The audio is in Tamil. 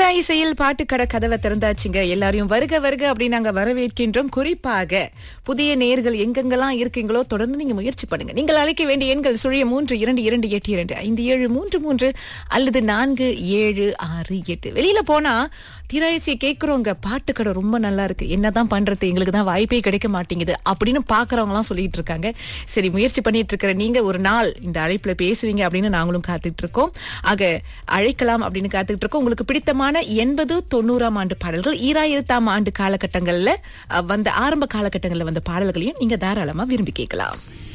தீரா இசையில் பாட்டு கடை கதவை திறந்தாச்சுங்க எல்லாரையும் வருக வருக அப்படின்னு நாங்க வரவேற்கின்றோம் குறிப்பாக புதிய நேர்கள் எங்கெங்கெல்லாம் இருக்கீங்களோ தொடர்ந்து நீங்க முயற்சி பண்ணுங்க நீங்கள் அழைக்க வேண்டிய எண்கள் சுழிய மூன்று இரண்டு இரண்டு எட்டு இரண்டு ஐந்து ஏழு மூன்று மூன்று அல்லது நான்கு ஏழு ஆறு எட்டு வெளியில போனா தீரா இசையை கேட்கிறவங்க பாட்டு கடை ரொம்ப நல்லா இருக்கு என்னதான் பண்றது எங்களுக்கு தான் வாய்ப்பே கிடைக்க மாட்டேங்குது அப்படின்னு பாக்குறவங்க எல்லாம் சொல்லிட்டு இருக்காங்க சரி முயற்சி பண்ணிட்டு இருக்கிற நீங்க ஒரு நாள் இந்த அழைப்புல பேசுவீங்க அப்படின்னு நாங்களும் காத்துட்டு இருக்கோம் ஆக அழைக்கலாம் அப்படின்னு காத்துட்டு இருக்கோம் உங்களுக்கு பிடித்தமான எண்பது தொண்ணூறாம் ஆண்டு பாடல்கள் ஈராயிரத்தாம் ஆண்டு காலகட்டங்கள்ல அஹ், வந்த ஆரம்ப காலகட்டங்கள்ல வந்த பாடல்களையும் நீங்க தாராளமா விரும்பி கேட்கலாம்